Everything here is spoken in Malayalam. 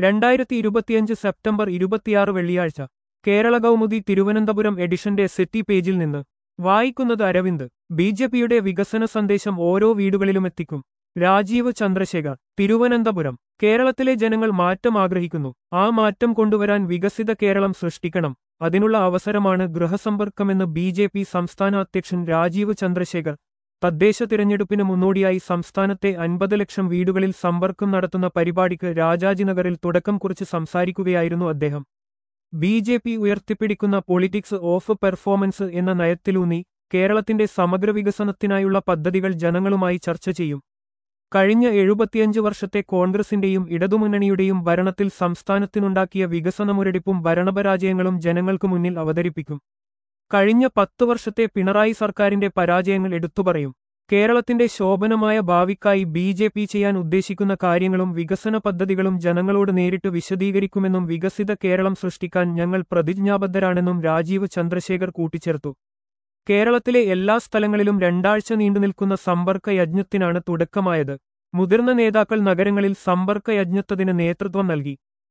രണ്ടായിരത്തി ഇരുപത്തിയഞ്ച് സെപ്റ്റംബർ ഇരുപത്തിയാറ് വെള്ളിയാഴ്ച കേരള കൗമുദി തിരുവനന്തപുരം എഡിഷന്റെ സെറ്റി പേജിൽ നിന്ന് വായിക്കുന്നത് അരവിന്ദ് ബി ജെ പിയുടെ വികസന സന്ദേശം ഓരോ വീടുകളിലും എത്തിക്കും രാജീവ് ചന്ദ്രശേഖർ തിരുവനന്തപുരം കേരളത്തിലെ ജനങ്ങൾ മാറ്റം ആഗ്രഹിക്കുന്നു ആ മാറ്റം കൊണ്ടുവരാൻ വികസിത കേരളം സൃഷ്ടിക്കണം അതിനുള്ള അവസരമാണ് ഗൃഹസമ്പർക്കമെന്ന് ബി ജെ പി സംസ്ഥാന അധ്യക്ഷൻ രാജീവ് ചന്ദ്രശേഖർ തദ്ദേശ തിരഞ്ഞെടുപ്പിന് മുന്നോടിയായി സംസ്ഥാനത്തെ അൻപത് ലക്ഷം വീടുകളിൽ സമ്പർക്കം നടത്തുന്ന പരിപാടിക്ക് രാജാജിനഗറിൽ തുടക്കം കുറിച്ച് സംസാരിക്കുകയായിരുന്നു അദ്ദേഹം ബി ജെ പി ഉയർത്തിപ്പിടിക്കുന്ന പൊളിറ്റിക്സ് ഓഫ് പെർഫോമൻസ് എന്ന നയത്തിലൂന്നി കേരളത്തിന്റെ സമഗ്ര വികസനത്തിനായുള്ള പദ്ധതികൾ ജനങ്ങളുമായി ചർച്ച ചെയ്യും കഴിഞ്ഞ എഴുപത്തിയഞ്ച് വർഷത്തെ കോൺഗ്രസിന്റെയും ഇടതുമുന്നണിയുടെയും ഭരണത്തിൽ സംസ്ഥാനത്തിനുണ്ടാക്കിയ വികസനമുരടിപ്പും ഭരണപരാജയങ്ങളും ജനങ്ങൾക്ക് മുന്നിൽ അവതരിപ്പിക്കും കഴിഞ്ഞ പത്തു വർഷത്തെ പിണറായി സർക്കാരിന്റെ പരാജയങ്ങൾ എടുത്തുപറയും കേരളത്തിന്റെ ശോഭനമായ ഭാവിക്കായി ബി ജെ പി ചെയ്യാൻ ഉദ്ദേശിക്കുന്ന കാര്യങ്ങളും വികസന പദ്ധതികളും ജനങ്ങളോട് നേരിട്ട് വിശദീകരിക്കുമെന്നും വികസിത കേരളം സൃഷ്ടിക്കാൻ ഞങ്ങൾ പ്രതിജ്ഞാബദ്ധരാണെന്നും രാജീവ് ചന്ദ്രശേഖർ കൂട്ടിച്ചേർത്തു കേരളത്തിലെ എല്ലാ സ്ഥലങ്ങളിലും രണ്ടാഴ്ച നീണ്ടുനിൽക്കുന്ന സമ്പർക്ക യജ്ഞത്തിനാണ് തുടക്കമായത് മുതിർന്ന നേതാക്കൾ നഗരങ്ങളിൽ സമ്പർക്ക യജ്ഞത്തിന് നേതൃത്വം നൽകി